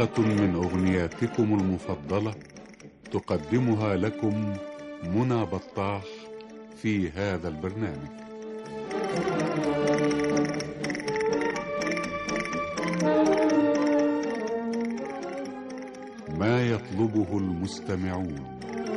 حلقة من أغنياتكم المفضلة تقدمها لكم منى بطاح في هذا البرنامج ما يطلبه المستمعون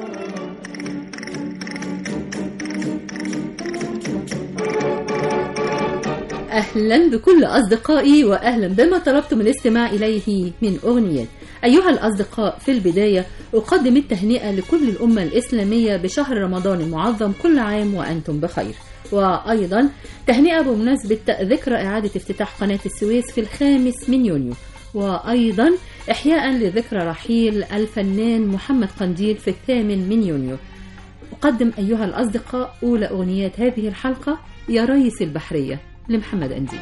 أهلا بكل أصدقائي وأهلا بما طلبتم الاستماع إليه من أغنيات أيها الأصدقاء في البداية أقدم التهنئة لكل الأمة الإسلامية بشهر رمضان المعظم كل عام وأنتم بخير وأيضا تهنئة بمناسبة ذكرى إعادة افتتاح قناة السويس في الخامس من يونيو وأيضا إحياء لذكرى رحيل الفنان محمد قنديل في الثامن من يونيو أقدم أيها الأصدقاء أولى أغنيات هذه الحلقة يا ريس البحرية لمحمد أنديل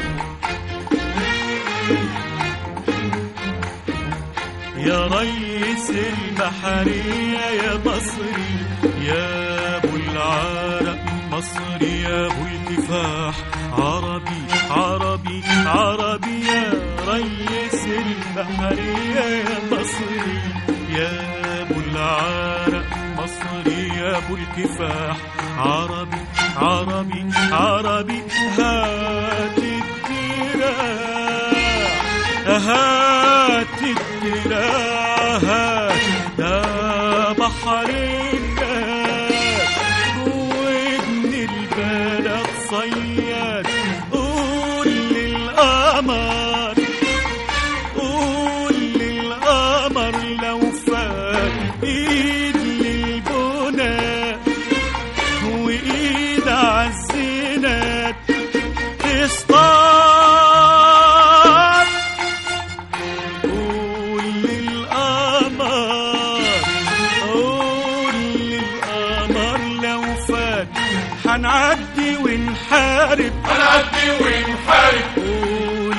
يا ريس البحرية يا مصري يا أبو العرق مصري يا أبو الكفاح عربي عربي عربي يا ريس البحرية يا مصري يا أبو العرق مصري يا أبو الكفاح عربي عربي عربي هات الدراع هات الدراع هات ده بحر الناس وابن البلد صياد قول للقمر قول للقمر لو فات ايد للبنى وايد عالزينات تصطاد قول للقمر قول للقمر لو فات هنعدي ونحارب هنعدي ونحارب قول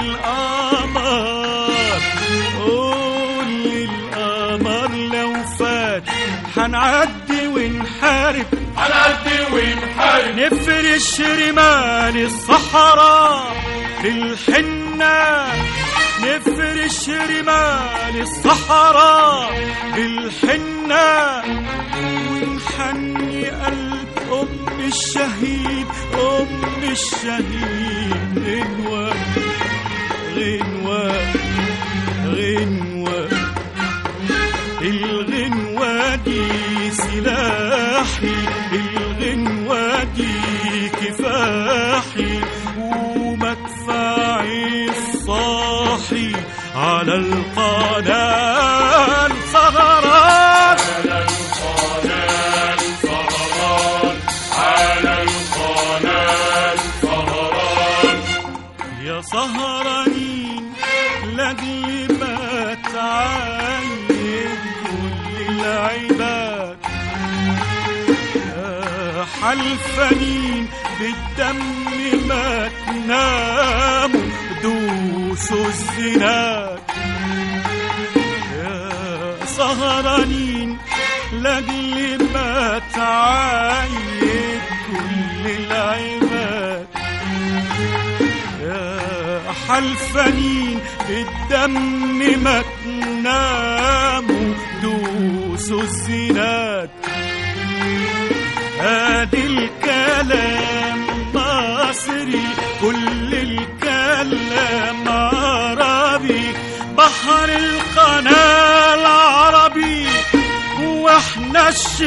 للقمر قول للقمر لو فات هنعدي ونحارب هنعدي ونحارب نفرش رمال الصحراء بالحنة نفرش رمال الصحراء بالحنة ونحني قلب أم الشهيد أم الشهيد غنوة غنوة غنوة الغنوة دي سلاحي الغنوة دي كفاحي ومدفعي الصاحي على القناة سهران على القناة سهران على القناة سهران يا سهرانين لاجل ما تعاين كل العباد يا حلفانين بالدم ما تناموا دوسوا الزناد يا سهرانين لاجل ما تعاين كل العباد يا حلفانين بالدم ما تناموا دوسوا الزناد ادي الكلام مصري كل الكلام عربي بحر القناة العربي واحنا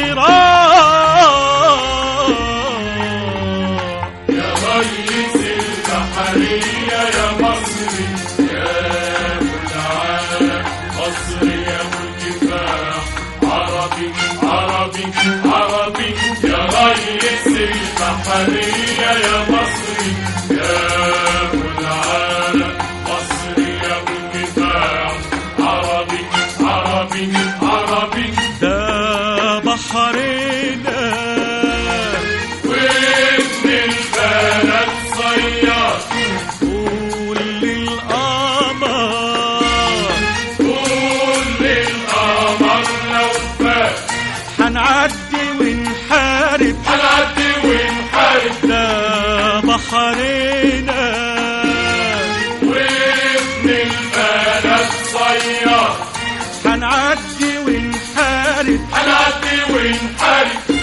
الشراع يا ريس البحرية يا مصري يا أبو العالم مصري يا أبو الكفاح عربي عربي عربي يا ريس البحرية يا مصري يا أبو العالم مصري يا أبو الكفاح عربي عربي عربي ده بحرنا وابن البلد صياد قول للقمر قول للقمر لو فات هنعدي ونحارب هنعدي ونحارب ده بحرنا وابن البلد صياد هنعدي ونحارب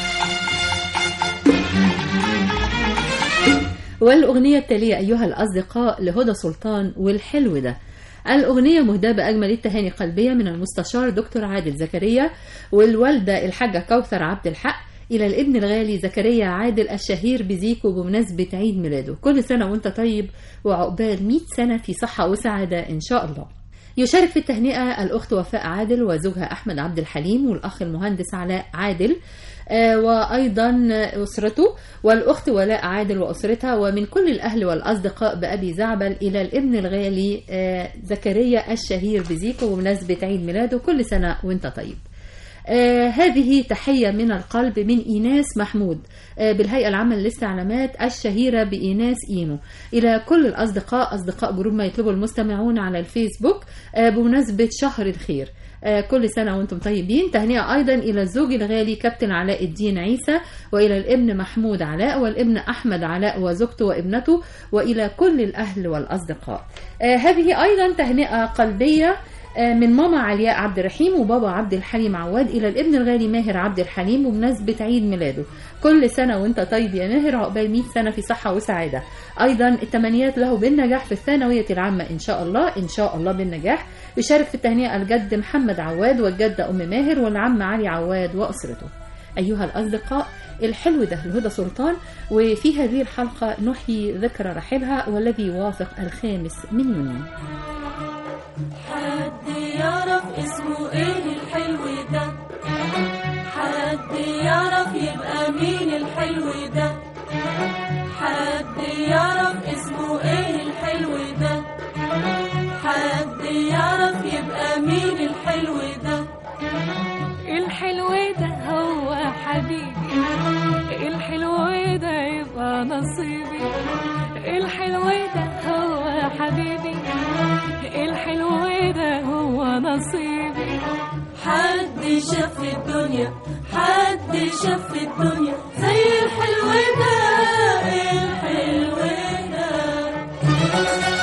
والأغنية التالية أيها الأصدقاء لهدى سلطان والحلو ده الأغنية مهداة بأجمل التهاني قلبية من المستشار دكتور عادل زكريا والوالدة الحاجة كوثر عبد الحق إلى الابن الغالي زكريا عادل الشهير بزيكو بمناسبة عيد ميلاده كل سنة وانت طيب وعقبال 100 سنة في صحة وسعادة إن شاء الله يشارك في التهنئة الأخت وفاء عادل وزوجها أحمد عبد الحليم والأخ المهندس علاء عادل آه، وأيضا أسرته والأخت ولاء عادل وأسرتها ومن كل الأهل والأصدقاء بأبي زعبل إلى الابن الغالي آه، زكريا الشهير بزيكو بمناسبة عيد ميلاده كل سنة وانت طيب آه هذه تحية من القلب من إيناس محمود آه بالهيئة العامة للاستعلامات الشهيرة بإيناس إينو إلى كل الأصدقاء أصدقاء جروب ما يطلبه المستمعون على الفيسبوك آه بمناسبة شهر الخير آه كل سنة وانتم طيبين تهنئة أيضا إلى الزوج الغالي كابتن علاء الدين عيسى وإلى الابن محمود علاء والابن أحمد علاء وزوجته وابنته وإلى كل الأهل والأصدقاء آه هذه أيضا تهنئة قلبية آه، من ماما علياء عبد الرحيم وبابا عبد الحليم عواد الى الابن الغالي ماهر عبد الحليم بمناسبه عيد ميلاده كل سنه وانت طيب يا ماهر عقبال 100 سنه في صحه وسعاده ايضا التمنيات له بالنجاح في الثانويه العامه ان شاء الله ان شاء الله بالنجاح يشارك في التهنئه الجد محمد عواد والجده ام ماهر والعم علي عواد واسرته أيها الأصدقاء الحلو ده لهدى سلطان وفي هذه الحلقة نحيي ذكرى رحيلها والذي يوافق الخامس من يونيو حد يعرف اسمه ايه الحلو ده حد يعرف يبقى مين الحلو ده حد يعرف اسمه ايه الحلو ده حد يعرف يبقى مين الحلو ده الحلو ده هو حبيبي الحلو ده يبقى نصيبي الحلو ده هو حبيبي الحلو ده هو نصيبي حد شاف الدنيا حد شاف الدنيا زي الحلو ده الحلو ده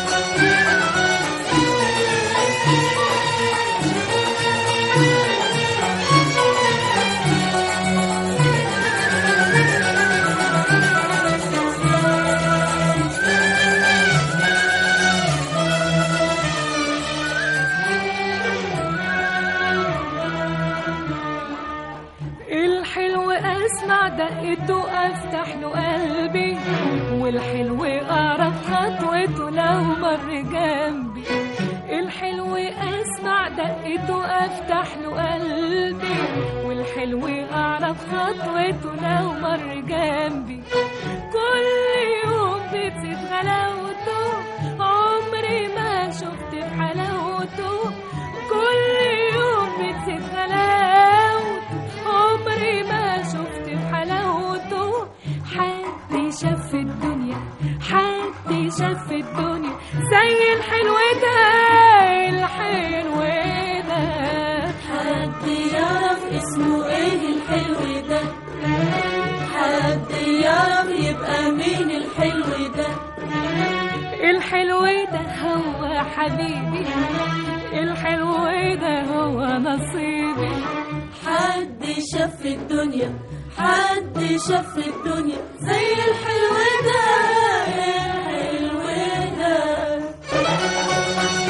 الحلو اسمع دقته افتح له قلبي والحلو اعرف خطوته لو مر جنبي الحلو اسمع دقته افتح له قلبي والحلو اعرف خطوته لو مر جنبي كل يوم بتزيد غلاوته عمري ما شفت في حلاوته كل يوم بتزيد غلاوته عمري ما شفت في حلاوته حد شاف الدنيا حد شاف الدنيا زي الحلو ده الحلو ده حد يعرف اسمه ايه الحلو ده حد يعرف يبقى مين الحلو ده الحلو ده هو حبيبي الحلو ده هو نصيبي حد شاف الدنيا حد شاف الدنيا زي الحلو ده الحلو ده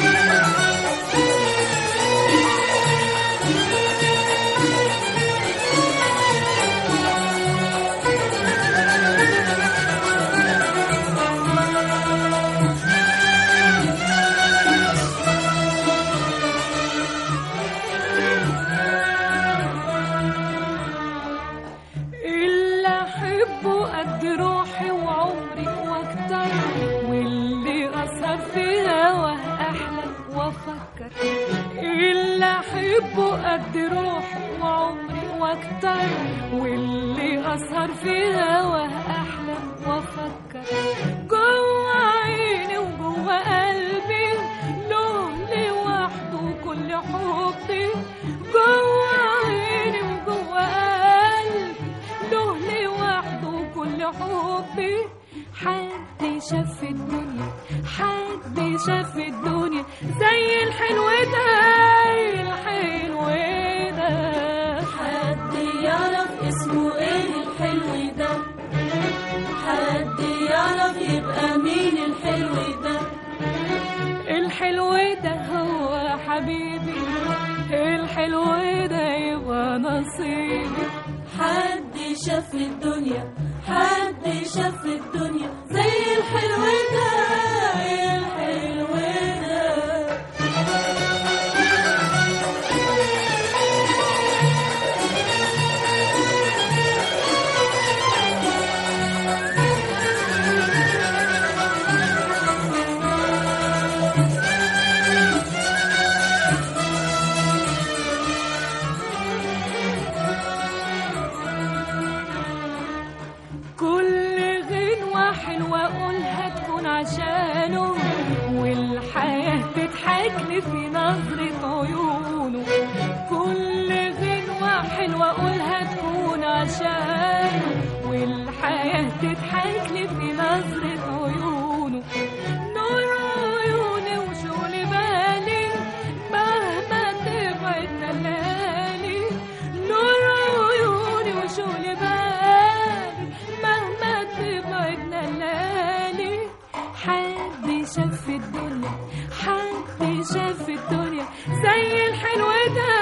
اللي احبه قد روحي وعمري واكتر واللي اثر في هواه احلى وافكر اللي احبه قد روحي وعمري واكتر واللي اثر في هواه احلى وافكر جوه عيني وجوه قلبي له لوحده كل حبي جوه عيني وجوه قلبي له لوحده كل حبي حد شاف الدنيا حد شاف الدنيا زي الحلو ده الحلو ده اسمه ايه الحلو ده حد يعرف يبقى مين الحلو ده الحلو ده هو حبيبي الحلو ده يبقى نصيبي حد شاف الدنيا حد شاف الدنيا زي الحلو ده الحلو ده كل غنوة حلوة أقولها تكون عشانه والحياة تضحكني في نظرة عيونه كل غنوة حلوة أقولها تكون عشانه والحياة تضحكني في نظرة عيونه نور عيوني وشغل بالي مهما تبعدنا الليالي نور عيوني وشغل بالي مهما تبعدنا الليالي حد شاف الدنيا حد شاف الدنيا زي الحلو ده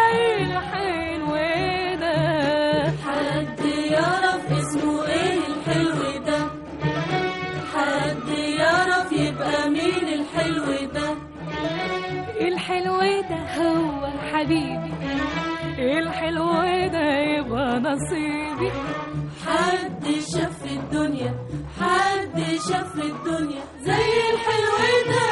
الحلو ده حد يعرف اسمه ايه الحلو ده حد يعرف يبقى مين الحلو ده الحلو ده هو حبيبي الحلو ده يبقى نصيبي حد شاف الدنيا حد شاف الدنيا زي الحلو ده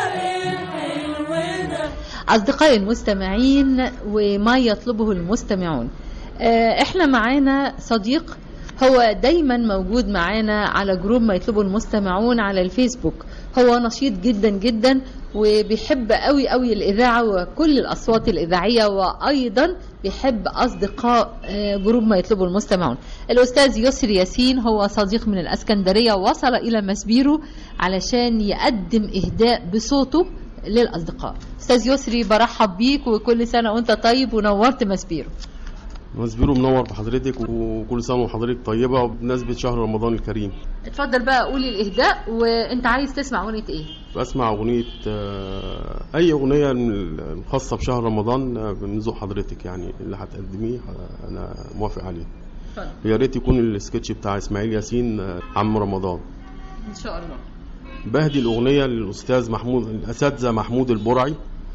الحلو ده أصدقائي المستمعين وما يطلبه المستمعون آه، احنا معانا صديق هو دايما موجود معانا على جروب ما يطلبه المستمعون على الفيسبوك هو نشيط جدا جدا وبيحب قوي قوي الإذاعة وكل الأصوات الإذاعية وأيضا بيحب أصدقاء آه، جروب ما يطلبه المستمعون الأستاذ يسري ياسين هو صديق من الأسكندرية وصل إلى مسبيرو علشان يقدم إهداء بصوته للأصدقاء أستاذ يسري برحب بيك وكل سنة وأنت طيب ونورت مسبيرو مسبيرو منور بحضرتك وكل سنه وحضرتك طيبه وبمناسبه شهر رمضان الكريم اتفضل بقى قولي الإهداء وأنت عايز تسمع أغنية إيه بسمع اغنيه آه، اي اغنيه من الخاصه بشهر رمضان آه، من ذوق حضرتك يعني اللي هتقدميه آه، انا موافق عليه اتفضل يا ريت يكون السكتش بتاع اسماعيل ياسين آه، عم رمضان إن شاء الله بهدي الأغنية للأستاذ محمود الأساتذة محمود البرعي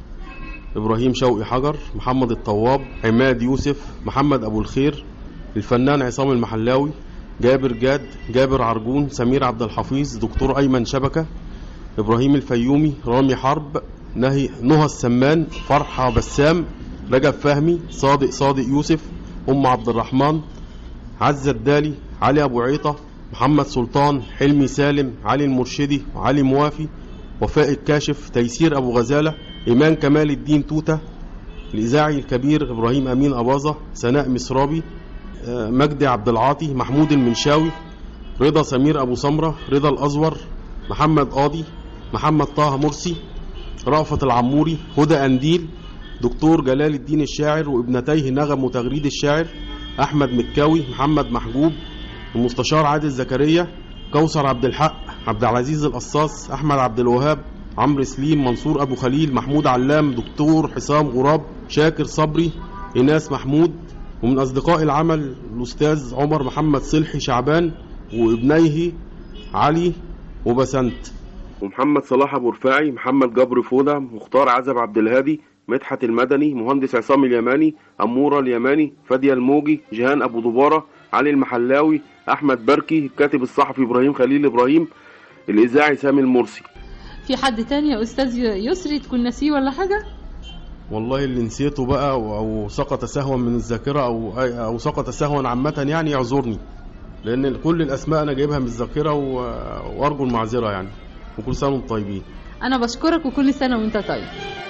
إبراهيم شوقي حجر محمد الطواب عماد يوسف محمد أبو الخير الفنان عصام المحلاوي جابر جاد جابر عرجون سمير عبد الحفيظ دكتور أيمن شبكة إبراهيم الفيومي رامي حرب نهي نهى السمان فرحة بسام رجب فهمي صادق صادق يوسف أم عبد الرحمن عزة الدالي علي أبو عيطة محمد سلطان حلمي سالم علي المرشدي علي موافي وفاء الكاشف تيسير أبو غزالة إيمان كمال الدين توتة الإذاعي الكبير إبراهيم أمين أباظة سناء مسرابي آه، مجدي عبد العاطي محمود المنشاوي رضا سمير أبو سمرة رضا الأزور محمد قاضي محمد طه مرسي رأفت العموري هدى أنديل دكتور جلال الدين الشاعر وابنتيه نغم وتغريد الشاعر أحمد مكاوي محمد محجوب المستشار عادل زكريا كوثر عبد الحق عبد العزيز القصاص أحمد عبد الوهاب عمرو سليم منصور أبو خليل محمود علام دكتور حسام غراب شاكر صبري إيناس محمود ومن أصدقاء العمل الأستاذ عمر محمد صلحي شعبان وابنيه علي وبسنت ومحمد صلاح أبو رفاعي محمد جبر فودة مختار عزب عبد الهادي مدحت المدني مهندس عصام اليماني أمورة اليماني فادية الموجي جهان أبو دبارة علي المحلاوي أحمد بركي الكاتب الصحفي إبراهيم خليل إبراهيم الإذاعي سامي المرسي في حد تاني يا أستاذ يسري تكون ناسيه ولا حاجة والله اللي نسيته بقى أو, أو سقط سهوا من الذاكرة أو أو سقط سهوا عامة يعني يعذرني لأن كل الأسماء أنا جايبها من الذاكرة و- وأرجو المعذرة يعني وكل سنة وانتم طيبين أنا بشكرك وكل سنة وأنت طيب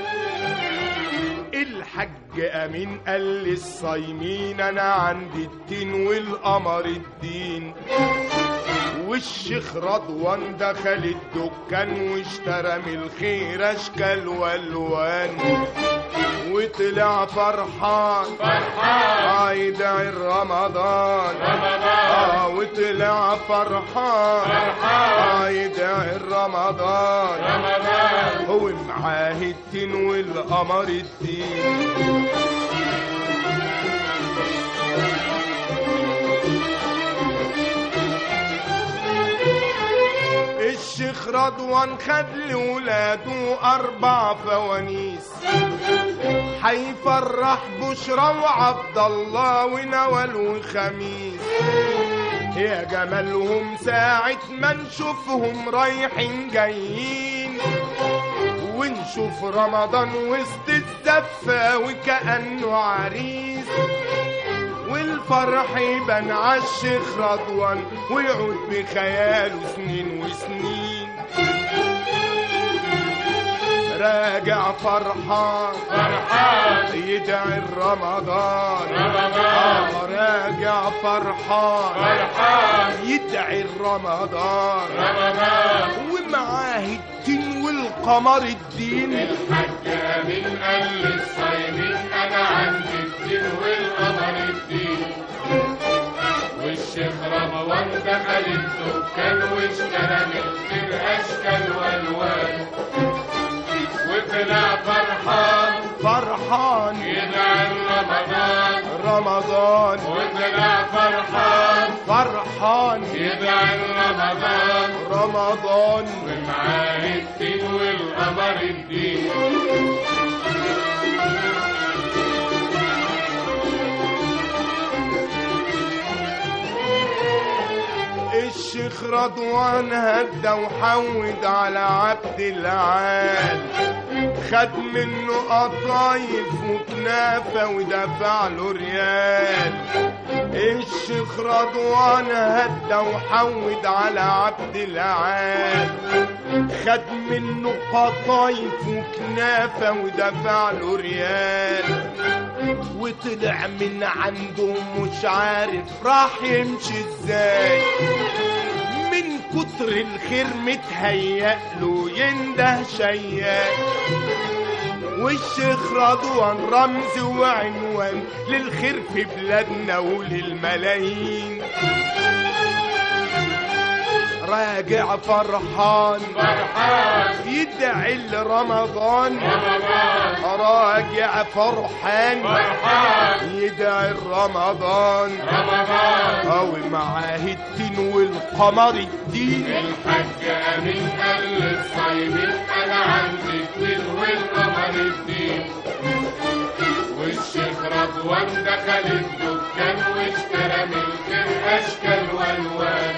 الحج امين قال للصايمين انا عندي الدين والقمر الدين والشيخ رضوان دخل الدكان واشترى من الخير اشكال والوان وطلع فرحان فرحان يدعي رمضان آه وطلع فرحان آه يدعي رمضان هو معاه التين والقمر الدين الشيخ رضوان خد لولاده أربع فوانيس حيفرح بشرى وعبد الله ونوال وخميس يا جمالهم ساعة ما نشوفهم رايحين جايين ونشوف رمضان وسط الزفة وكأنه عريس والفرح يبان عالشيخ رضوان ويعود بخياله سنين وسنين راجع فرحان فرحان يدعي رمضان رمضان راجع فرحان فرحان يدعي رمضان رمضان ومعاه الدين والقمر الدين الحاج امين قال للصايمين انا عندي الدين والقمر الدين والشيخ رمضان دخل الدكان واشترى من خير اشكال والوان وطلع فرحان فرحان يدعي رمضان رمضان وطلع فرحان فرحان يدعي رمضان رمضان ومعاه الدين والقمر الدين الشيخ رضوان هدى وحود على عبد العال خد منه قطايف وكنافة ودفع له ريال الشيخ رضوان هدى وحود على عبد العال خد منه قطايف وكنافة ودفع له ريال وطلع من عنده مش عارف راح يمشي ازاي من كتر الخير متهيأ له ينده شياك والشيخ رضوان رمز وعنوان للخير في بلادنا وللملايين راجع فرحان فرحان يدعي لرمضان رمضان راجع فرحان فرحان يدعي رمضان رمضان أو معاه الدين والقمر الدين الحاج امين قال للصايمين انا عندي الدين والقمر الدين والشيخ رضوان دخل الدكان واشترى من خير اشكال والوان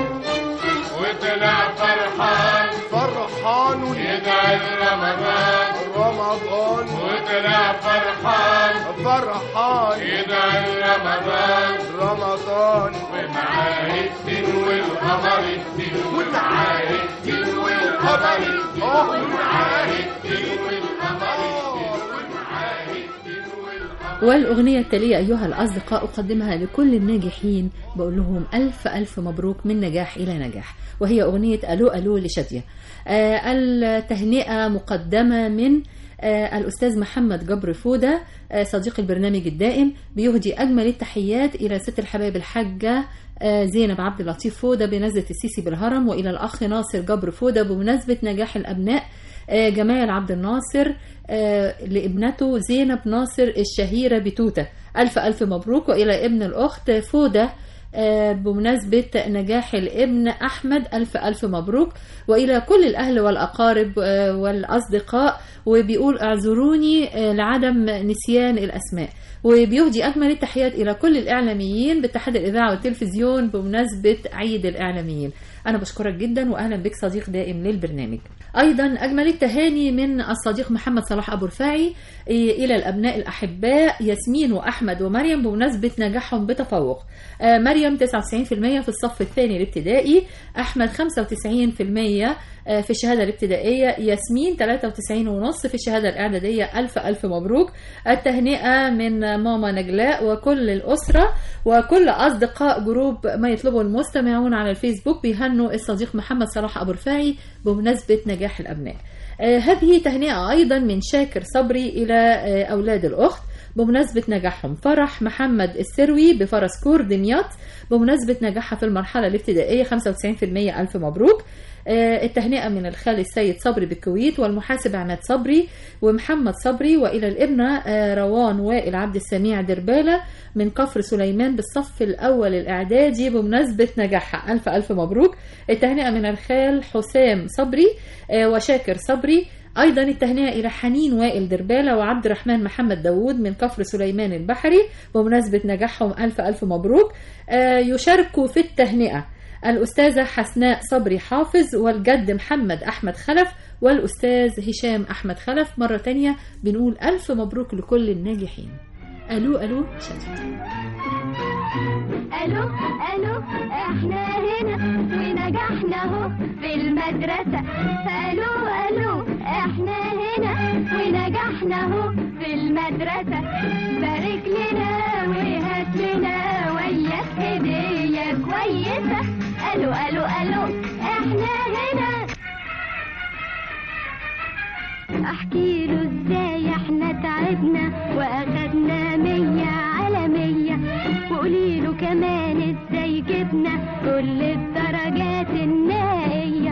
وطلع فرحان فرحان يدعي رمضان رمضان وطلع فرحان فرحان يدعي رمضان رمضان ومعاه الدين والقمر الدين ومعاه الدين والقمر الدين آه. ومعاه الدين والقمر الدين ومعاه الدين والقمر والأغنية التالية أيها الأصدقاء أقدمها لكل الناجحين بقول لهم ألف ألف مبروك من نجاح إلى نجاح وهي أغنية ألو ألو لشادية آه التهنئة مقدمة من آه الأستاذ محمد جبر فودة آه صديق البرنامج الدائم بيهدي أجمل التحيات إلى ست الحبايب الحاجة آه زينب عبد اللطيف فودة بنزلة السيسي بالهرم وإلى الأخ ناصر جبر فودة بمناسبة نجاح الأبناء آه، جمال عبد الناصر آه، لابنته زينب ناصر الشهيرة بتوتة ألف ألف مبروك وإلى ابن الأخت فودة آه، بمناسبة نجاح الابن أحمد ألف ألف مبروك وإلى كل الأهل والأقارب آه، والأصدقاء وبيقول اعذروني آه، لعدم نسيان الأسماء وبيهدي أجمل التحيات إلى كل الإعلاميين باتحاد الإذاعة والتلفزيون بمناسبة عيد الإعلاميين أنا بشكرك جدا وأهلا بك صديق دائم للبرنامج أيضا أجمل التهاني من الصديق محمد صلاح أبو رفاعي إيه، إلى الأبناء الأحباء ياسمين وأحمد ومريم بمناسبة نجاحهم بتفوق آه، مريم 99% في الصف الثاني الابتدائي أحمد 95% آه، في الشهادة الابتدائية ياسمين 93.5 في الشهادة الإعدادية ألف ألف مبروك التهنئة من ماما نجلاء وكل الأسرة وكل أصدقاء جروب ما يطلبه المستمعون على الفيسبوك بيهنوا الصديق محمد صلاح أبو رفاعي بمناسبة نجاح الأبناء آه، هذه تهنئة أيضا من شاكر صبري إلى آه، أولاد الأخت بمناسبة نجاحهم فرح محمد السروي بفرس كور دمياط بمناسبة نجاحها في المرحلة الابتدائية 95% ألف مبروك آه، التهنئة من الخالي السيد صبري بالكويت والمحاسب عماد صبري ومحمد صبري وإلى الابنة آه، روان وائل عبد السميع دربالة من كفر سليمان بالصف الأول الإعدادي بمناسبة نجاحها ألف ألف مبروك التهنئة من الخال حسام صبري آه، وشاكر صبري أيضا التهنئة إلى حنين وائل دربالة وعبد الرحمن محمد داوود من كفر سليمان البحري بمناسبة نجاحهم ألف ألف مبروك آه، يشاركوا في التهنئة الأستاذة حسناء صبري حافظ والجد محمد أحمد خلف والأستاذ هشام أحمد خلف مرة تانية بنقول ألف مبروك لكل الناجحين ألو ألو شادي الو الو احنا هنا ونجحنا اهو في المدرسة الو الو احنا هنا ونجحنا اهو في المدرسة بارك لنا وهات لنا وياك هدية كويسة الو الو الو احنا هنا احكي له ازاي احنا تعبنا واخدنا مية على مية وقولي له كمان ازاي جبنا كل الدرجات النهائية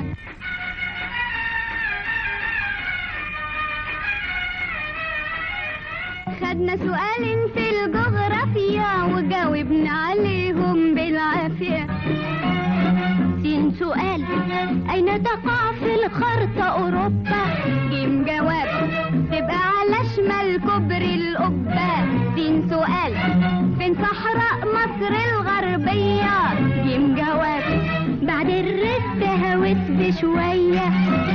خدنا سؤال في الجغرافيا وجاوبنا عليهم بالعافية سين سؤال أين تقع في الخرطة أوروبا جيم جواب تبقى على شمال كوبري القبة سين سؤال فين صحراء مصر الغربية جيم جواب بعد الرست هوت بشوية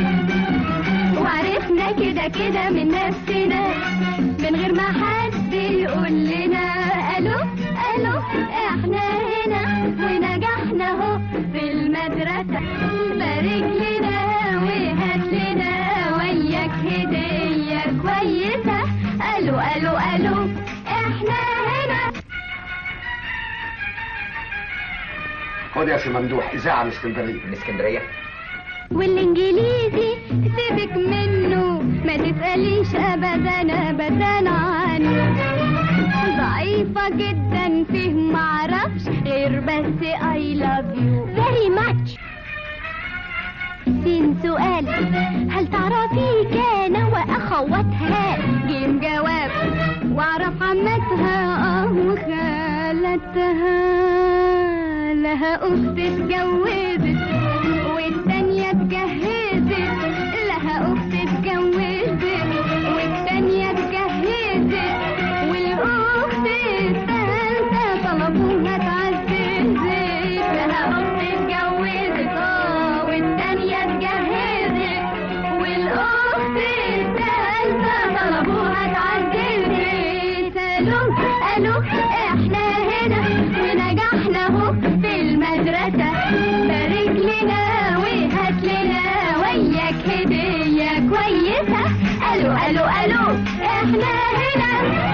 وعرفنا كده كده من نفسنا من غير ما حد يقول لنا الو الو احنا هنا ونجحنا اهو في المدرسة بارك لنا وهات لنا وياك هدية كويسة الو الو الو احنا هنا خد يا سي ممدوح اذاعه من اسكندريه من اسكندريه والانجليزي سيبك منه ما تسأليش ابدا ابدا عنه ضعيفة جدا فيه معرفش غير بس I love you very much سين سؤال هل تعرفي كان واخواتها جيم جواب واعرف عمتها اه وخالتها لها اخت اتجوزت والتانية اتجهزت لها اخت اتجوزت والتانية اتجهزت والاخت التالتة طلبوها اتعززت لها اخت اتجوزت اه والتانية اتجهزت والاخت التالتة طلبوها اتعززت الو الو احنا هنا ونجحنا اهو في المدرسة بارك لنا وهات لنا وياك هدية كويسة الو الو الو احنا هنا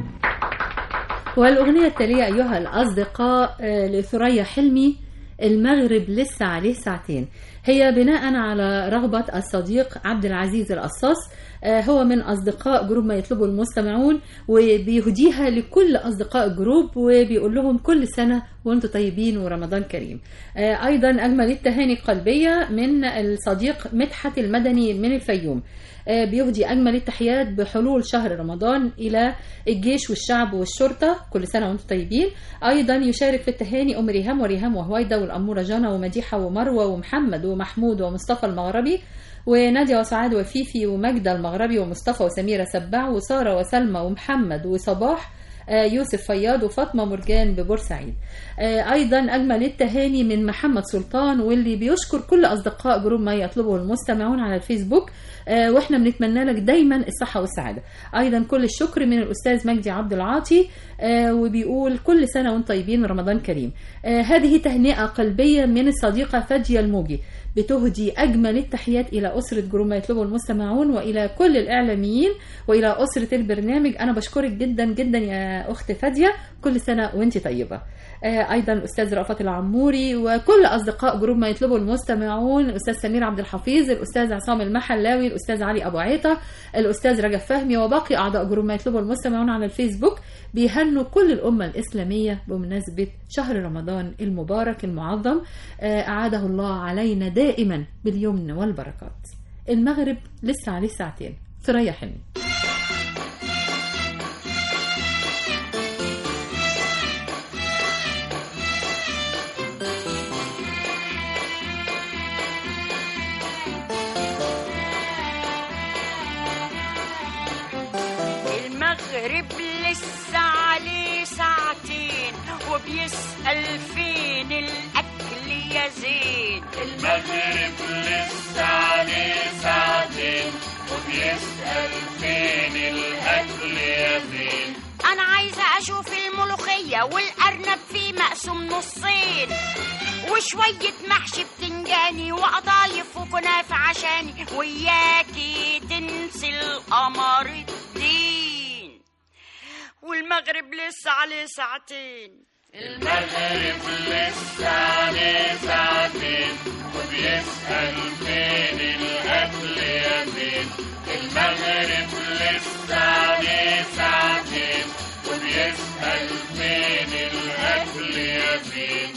والأغنية التالية أيها الأصدقاء آه، لثريا حلمي المغرب لسه عليه ساعتين هي بناء على رغبة الصديق عبد العزيز القصاص آه، هو من أصدقاء جروب ما يطلبه المستمعون وبيهديها لكل أصدقاء الجروب وبيقول لهم كل سنة وانتم طيبين ورمضان كريم آه، أيضا أجمل التهاني القلبية من الصديق مدحت المدني من الفيوم آه، بيهدي أجمل التحيات بحلول شهر رمضان إلى الجيش والشعب والشرطة كل سنة وانتم طيبين أيضا يشارك في التهاني أم ريهام وريهام وهويدا والأمورة جانا ومديحة ومروة ومحمد ومحمود ومصطفى المغربي ونادية وسعاد وفيفي ومجدة المغربي ومصطفى وسميرة سباع وسارة وسلمى ومحمد وصباح آه، يوسف فياض وفاطمة مرجان ببورسعيد آه، أيضا أجمل التهاني من محمد سلطان واللي بيشكر كل أصدقاء جروب ما يطلبه المستمعون على الفيسبوك آه، واحنا بنتمنى لك دايما الصحة والسعادة أيضا كل الشكر من الأستاذ مجدي عبد العاطي آه، وبيقول كل سنة وانتم طيبين رمضان كريم آه، هذه تهنئة قلبية من الصديقة فادية الموجي بتهدي أجمل التحيات إلى أسرة جروب ما يطلبه المستمعون وإلى كل الإعلاميين وإلى أسرة البرنامج أنا بشكرك جدا جدا يا يا أخت فادية كل سنة وانت طيبة آه، أيضا الأستاذ رأفت العموري وكل أصدقاء جروب ما يطلبه المستمعون الأستاذ سمير عبد الحفيظ الأستاذ عصام المحلاوي الأستاذ علي أبو عيطة الأستاذ رجب فهمي وباقي أعضاء جروب ما يطلبه المستمعون على الفيسبوك بيهنوا كل الأمة الإسلامية بمناسبة شهر رمضان المبارك المعظم آه، أعاده الله علينا دائما باليمن والبركات المغرب لسه عليه ساعتين ثريا حلمي المغرب لسه عليه ساعتين وبيسأل فين الأكل يا زين المغرب لسه عليه ساعتين وبيسأل فين الأكل يا زين أنا عايزة أشوف الملوخية والأرنب فيه مقسوم نصين وشوية محشي بتنجاني وقطايف وكنافة عشاني وياكي تنسي القمر الدين والمغرب لسه عليه ساعتين المغرب لسه عليه ساعتين وبيسأل فين الأكل يا زين المغرب لسه عليه ساعتين وبيسأل فين الأكل يا زين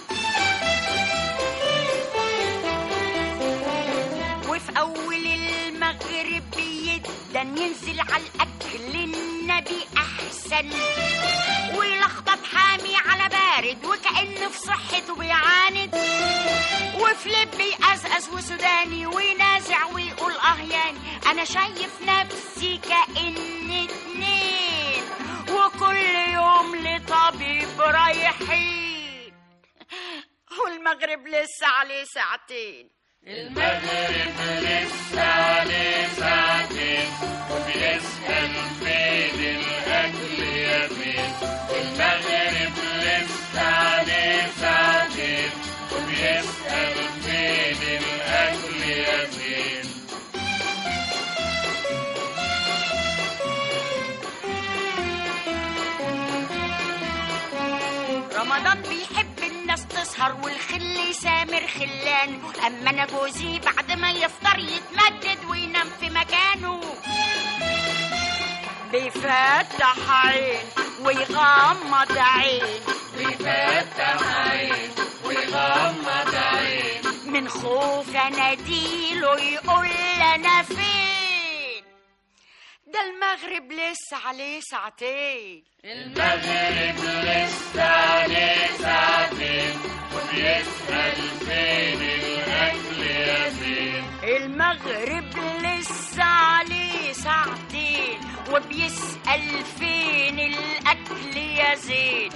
وفي أول المغرب يدن ينزل على الأكل النبي أحسن ويلخبط حامي على بارد وكأنه في صحته بيعاند وفي لب يقزقز وسوداني وينازع ويقول اه يعني أنا شايف نفسي كأن اتنين وكل يوم لطبيب رايحين والمغرب لسه عليه ساعتين المغرب لسه عليه ساعتين وبيسأل فين الأكل يا زين المغرب لسه عليه ساعتين وبيسأل فين الأكل يا زين رمضان بيحب الناس تسهر والخل يسامر خلانه اما انا جوزي بعد ما يفطر يتمدد وينام في مكانه بيفتح عين ويغمض عين بيفتح عين ويغمض عين من خوف اناديله يقول انا فين ده المغرب لسه عليه ساعتين المغرب لسه عليه ساعتين وبيسأل فين الأكل يا زين المغرب لسه عليه ساعتين وبيسأل فين الأكل يا زين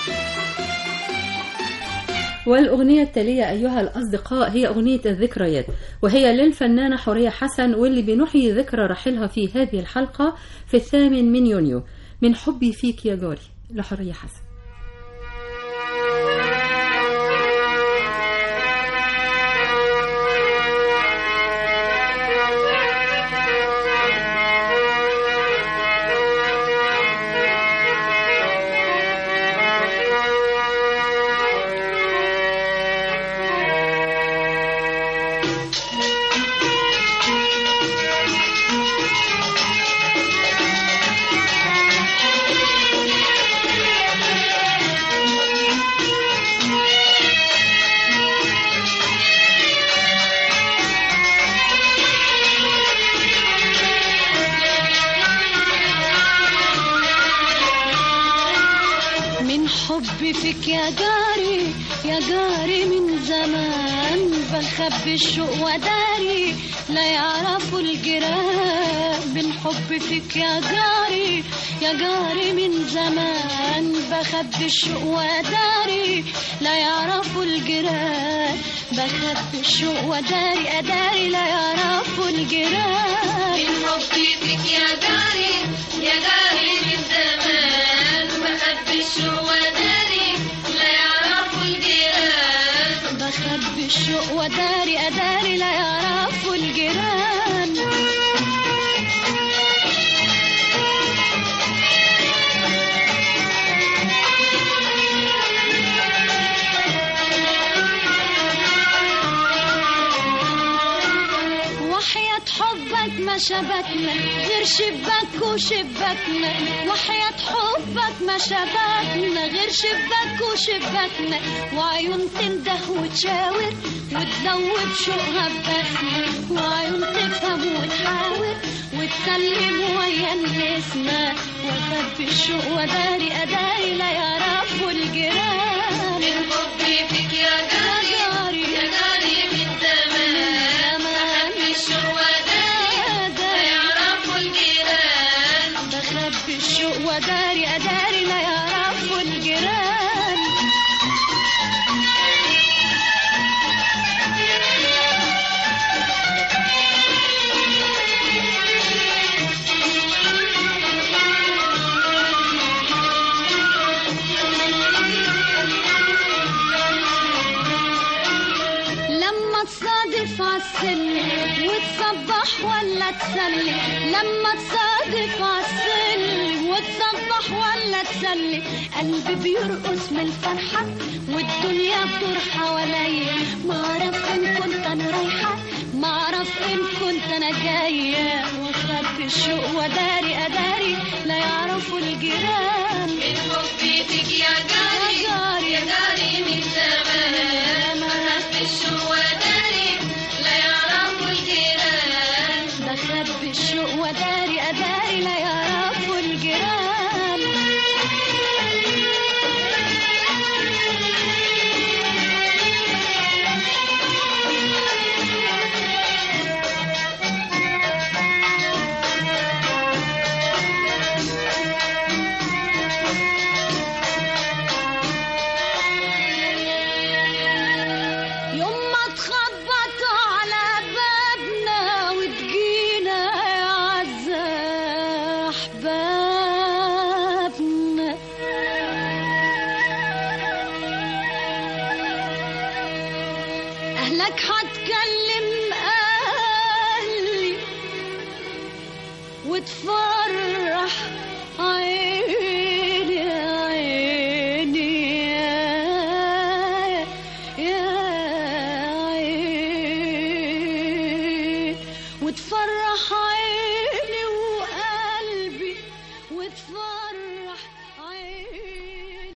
والأغنية التالية أيها الأصدقاء هي أغنية الذكريات وهي للفنانة حورية حسن واللي بنحيي ذكرى رحلها في هذه الحلقة في الثامن من يونيو من حبي فيك يا جاري لحورية حسن من حبي فيك يا جاري يا جاري من زمان بخبي الشوق وداري لا يعرفوا الجيران من حبي فيك يا جاري يا جاري من زمان بخبي الشوق وداري لا يعرفوا الجيران بخبي الشوق وداري أداري لا يعرفوا الجيران من حبي فيك يا جاري يا جاري من زمان بخبي الشوق وداري لا يعرفوا الجيران بخبي الشوق وداري أداري لا يعرفوا الجيران حبك ما شبكنا غير شباك وشباكنا وحياة حبك ما شبكنا غير شباك وشباكنا وعيون تنده وتشاور وتذوب شوقها ببسمة وعيون تفهم وتحاور وتسلم ويا النسمة وخبي الشوق وداري أداري لا يعرفوا الجيران من حبي فيك يا جاري يا جاري من زمان بخبي الشوق وداري لا يعرفوا الجيران بخبي الشوق وداري أداري لا يعرفوا الجيران لما تصادف عالسلم وتصبح ولا تسلم لما تصادف عالسلم وتصبح ولا تسلم قلبي بيرقص من الفرحة والدنيا بتدور حواليا ما اعرف ان كنت انا رايحة ما اعرف ان كنت انا جاية واخبي الشوق وداري اداري لا يعرفوا الجيران من حبي فيك يا جاري يا جاري من زمان بخبي الشوق وداري لا يعرفوا الجيران بخبي الشوق وداري أداري لا يعرفوا الجيران يوم ما تخبط على بابنا وتجينا يا عزة أحبابنا أهلك هتكلم أهلي وتفرح عيني